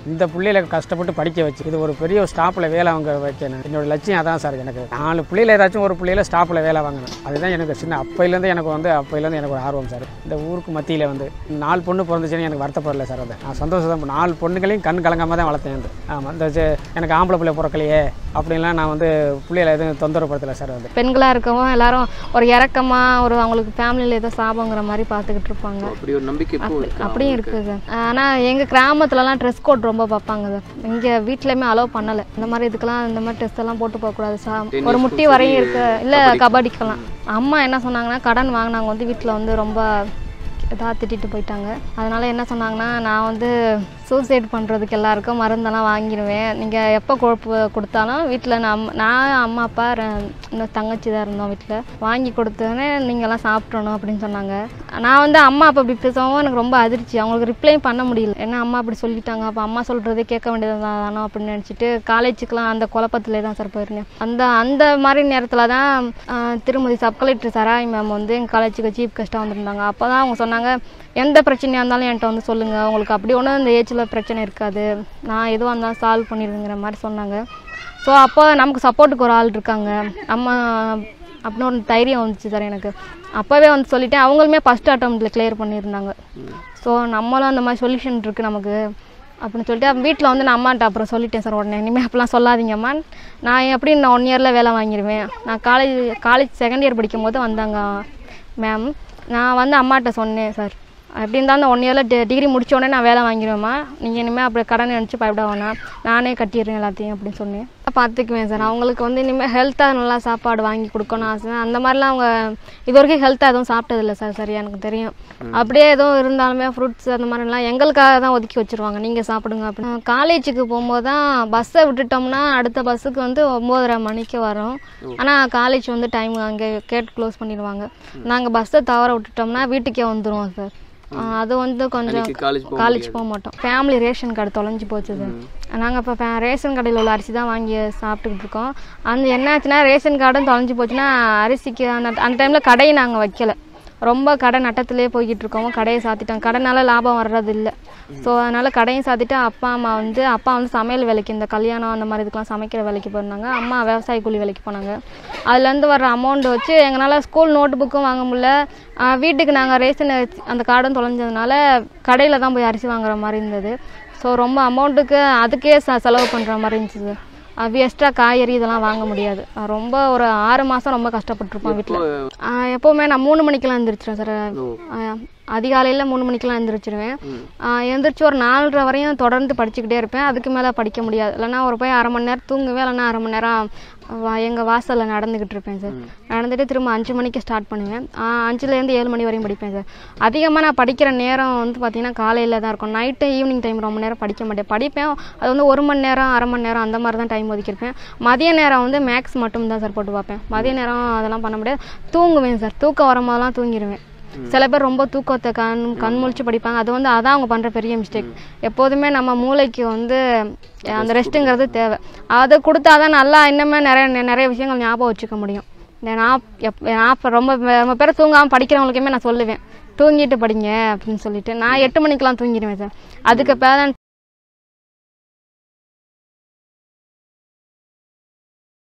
இந்த பிள்ளைகளை கஷ்டப்பட்டு படிக்க வச்சு இது ஒரு பெரிய ஸ்டாப்பில் வேலை வாங்க வைக்கணும் என்னோட லட்சியம் அதான் சார் எனக்கு நாலு பிள்ளையில ஏதாச்சும் ஒரு பிள்ளையில ஸ்டாப்பில் வேலை வாங்கணும் அதுதான் எனக்கு சின்ன அப்பையிலேருந்து எனக்கு வந்து அப்பையிலேருந்து எனக்கு ஒரு ஆர்வம் சார் இந்த ஊருக்கு மத்தியில் வந்து நாலு பொண்ணு பிறந்துச்சுன்னு எனக்கு வருத்தப்படல சார் அது நான் சந்தோஷம் தான் நாலு பொண்ணுகளையும் கண் கலங்காம தான் வளர்த்தேன் வந்து ஆமாம் இந்த சே- எனக்கு ஆம்பளை பிள்ளை பிறக்கலையே அப்படின்லாம் நான் வந்து பிள்ளைகளை எதுவும் தொந்தரவுப்படுத்தலை சார் வந்து பெண்களாக இருக்கவும் எல்லாரும் ஒரு இறக்கமாக ஒரு அவங்களுக்கு ஃபேமிலியில் ஏதோ சாபங்கிற மாதிரி பார்த்துக்கிட்டு இருப்பாங்க அப்படி ஒரு நம்பிக்கை இப்போ இருக்கு அப்படியும் இருக்குது சார் ஆனால் எங்கள் கிராமத்துலலாம் ட்ரெஸ் கோட் ரொம்ப பார்ப்பாங்க சார் இங்கே வீட்லையுமே அலோவ் பண்ணலை இந்த மாதிரி இதுக்கெல்லாம் இந்த மாதிரி டெஸ்ட் எல்லாம் போட்டு போகக்கூடாது சார் ஒரு முட்டி வரையும் இருக்கு இல்லை கபடிக்கெல்லாம் அம்மா என்ன சொன்னாங்கன்னா கடன் வாங்கினாங்க வந்து வீட்டில் வந்து ரொம்ப இதாக திட்டிட்டு போயிட்டாங்க அதனால என்ன சொன்னாங்கன்னா நான் வந்து சூசைட் பண்ணுறதுக்கு எல்லாருக்கும் மருந்தெல்லாம் வாங்கிடுவேன் நீங்கள் எப்போ கொழுப்பு கொடுத்தாலும் வீட்டில் நான் நான் அம்மா அப்பா ரெ- இன்னும் தங்கச்சி தான் இருந்தோம் வீட்டில் வாங்கி கொடுத்தோன்னே நீங்கள்லாம் சாப்பிட்றணும் அப்படின்னு சொன்னாங்க நான் வந்து அம்மா அப்பா இப்படி பேசவும் எனக்கு ரொம்ப அதிர்ச்சி அவங்களுக்கு ரிப்ளையும் பண்ண முடியல ஏன்னா அம்மா அப்படி சொல்லிட்டாங்க அப்போ அம்மா சொல்கிறதே கேட்க வேண்டியது தானோ அப்படின்னு நினச்சிட்டு காலேஜுக்கெலாம் அந்த குழப்பத்திலே தான் சார் போயிருந்தேன் அந்த அந்த மாதிரி நேரத்தில் தான் ஆஹ், திருமதி சப் கலெக்டர் சராய் மேம் வந்து எங்கள் காலேஜுக்கு சீஃப் கெஸ்ட்டாக வந்திருந்தாங்க அப்போ தான் அவங்க சொன்னாங்க எந்த பிரச்சனையாக இருந்தாலும் என்கிட்ட வந்து சொல்லுங்கள் உங்களுக்கு அப்படி ஒன்றும் இந்த ஏஜில் பிரச்சனை இருக்காது நான் எதுவாக இருந்தாலும் சால்வ் பண்ணிடுங்கிற மாதிரி சொன்னாங்க ஸோ அப்போ நமக்கு சப்போர்ட்டுக்கு ஒரு ஆள் இருக்காங்க நம்ம அப்படின்னு ஒரு தைரியம் வந்துச்சு சார் எனக்கு அப்போவே வந்து சொல்லிட்டேன் அவங்களுமே ஃபஸ்ட் அட்டம்ப்டில் கிளியர் பண்ணியிருந்தாங்க ஸோ நம்மளும் அந்த மாதிரி சொல்யூஷன் இருக்குது நமக்கு அப்படின்னு சொல்லிட்டு வீட்டில் வந்து நான் அம்மாட்ட அப்புறம் சொல்லிட்டேன் சார் உடனே இனிமேல் அப்படிலாம் சொல்லாதீங்கம்மா நான் எப்படி நான் ஒன் இயரில் வேலை வாங்கிடுவேன் நான் காலேஜ் காலேஜ் செகண்ட் இயர் படிக்கும் போது வந்தாங்க மேம் நான் வந்து அம்மாட்ட சொன்னேன் சார் எப்படி இருந்தாலும் ஒன் இயரில் டிகிரி முடிச்ச உடனே நான் வேலை வாங்கிடுவேம்மா நீங்கள் இனிமேல் அப்படி கடன் நினச்சி பயப்பட வேணாம் நானே கட்டிடுறேன் எல்லாத்தையும் அப்படின்னு சொன்னேன் பார்த்துக்குவேன் சார் அவங்களுக்கு வந்து இனிமேல் ஹெல்த்தாக நல்லா சாப்பாடு வாங்கி கொடுக்கணும் ஆசை அந்த மாதிரிலாம் அவங்க இது வரைக்கும் ஹெல்த்தாக எதுவும் சாப்பிட்டதில்ல சார் சரியா எனக்கு தெரியும் அப்படியே எதுவும் இருந்தாலுமே ஃப்ரூட்ஸ் அந்த மாதிரிலாம் எங்களுக்காக தான் ஒதுக்கி வச்சிருவாங்க நீங்கள் சாப்பிடுங்க அப்படின்னு காலேஜுக்கு போகும்போது தான் பஸ்ஸை விட்டுட்டோம்னா அடுத்த பஸ்ஸுக்கு வந்து ஒம்போதரை மணிக்கு வரும் ஆனால் காலேஜ் வந்து டைம் அங்கே கேட் க்ளோஸ் பண்ணிடுவாங்க நாங்கள் பஸ்ஸை தவற விட்டுட்டோம்னா வீட்டுக்கே வந்துடுவோம் சார் ஆஹ் அது வந்து கொஞ்சம் அன்னைக்கு காலேஜ் போக காலேஜ் போக மாட்டோம் ஃபேமிலி ரேஷன் கார்டு தொலைஞ்சு போச்சு சார் நாங்கள் இப்போ ரேஷன் கடையில் உள்ள அரிசி தான் வாங்கி சாப்பிட்டுக்கிட்டு இருக்கோம் அந்த என்ன ஆச்சுன்னா ரேஷன் கார்டும் தொலைஞ்சு போச்சுன்னா அரிசிக்கு அந்த அந்த டைமில் கடையை நாங்கள் வைக்கல ரொம்ப கடை நட்டத்திலே போய்கிட்டு இருக்கோம் கடையை சாத்திட்டோம் கடைனால லாபம் வர்றது இல்லை ஸோ அதனால் கடையும் சாத்திட்டு அப்பா அம்மா வந்து அப்பா வந்து சமையல் வேலைக்கு இந்த கல்யாணம் அந்த மாதிரி இதுக்கெலாம் சமைக்கிற வேலைக்கு போயிருந்தாங்க அம்மா விவசாய கூலி வேலைக்கு போனாங்க அதுலேருந்து வர அமௌண்ட் வச்சு எங்களால் ஸ்கூல் நோட்டு புக்கும் வாங்க முடியல ஆஹ் வீட்டுக்கு நாங்கள் ரேஷன் அரிசி- அந்த கார்டும் தொலைஞ்சதுனால கடையில் தான் போய் அரிசி வாங்குற மாதிரி இருந்தது ஸோ ரொம்ப அமௌண்ட்டுக்கு அதுக்கே ச செலவு பண்ணுற மாதிரி இருந்துச்சு சார் அது எக்ஸ்ட்ரா காய்கறி இதெல்லாம் வாங்க முடியாது ஆஹ் ரொம்ப ஒரு ஆறு மாதம் ரொம்ப கஷ்டப்பட்டிருப்போம் வீட்டில் எப்போவுமே நான் மூணு மணிக்கெல்லாம் எழுந்திரிச்சிருவேன் சார் அதிகாலையில் மூணு மணிக்கெல்லாம் எழுந்திரிச்சிருவேன் ஆஹ் எழுந்திரிச்சு ஒரு நாலரை வரையும் தொடர்ந்து படிச்சுக்கிட்டே இருப்பேன் அதுக்கு மேலே படிக்க முடியாது இல்லைன்னா ஒரு போய் அரை மணி நேரம் தூங்குவேன் இல்லைன்னா அரை மணி நேரம் வா- எங்க வாசல்ல நடந்துக்கிட்டு இருப்பேன் சார் நடந்துட்டு திரும்ப அஞ்சு மணிக்கு ஸ்டார்ட் பண்ணுவேன் ஆஹ் அஞ்சுலேருந்து ஏழு மணி வரையும் படிப்பேன் சார் அதிகமாக நான் படிக்கிற நேரம் வந்து பார்த்தீங்கன்னா காலையில் தான் இருக்கும் நைட்டு ஈவினிங் டைம் ரொம்ப நேரம் படிக்க மாட்டேன் படிப்பேன் அது வந்து ஒரு மணி நேரம் அரை மணி நேரம் அந்த மாதிரி தான் டைம் ஒதுக்கியிருப்பேன் மதிய நேரம் வந்து மேக்ஸ் மட்டும் தான் சார் போட்டு பார்ப்பேன் மதிய நேரம் அதெல்லாம் பண்ண முடியாது தூங்குவேன் சார் தூக்கம் வரும்போதெல்லாம் தூங்கிடுவேன் சில பேர் ரொம்ப தூக்கத்தை கண் கண் முழிச்சு படிப்பாங்க அது வந்து அதான் அவங்க பண்ணுற பெரிய மிஸ்டேக் எப்போதுமே நம்ம மூளைக்கு வந்து அந்த ரெஸ்ட்டுங்கிறது தேவை அதை கொடுத்தா தான் நல்லா இன்னுமே நிறைய நிறைய விஷயங்கள் ஞாபகம் வச்சுக்க முடியும் இந்த நான் எப் நான் இப்போ ரொம்ப பே- ரொம்ப பேர் தூங்காமல் படிக்கிறவங்களுக்குமே நான் சொல்லுவேன் தூங்கிட்டு படிங்க அப்படின்னு சொல்லிட்டு நான் எட்டு மணிக்கெலாம் தூங்கிடுவேன் சார் அதுக்கு பேர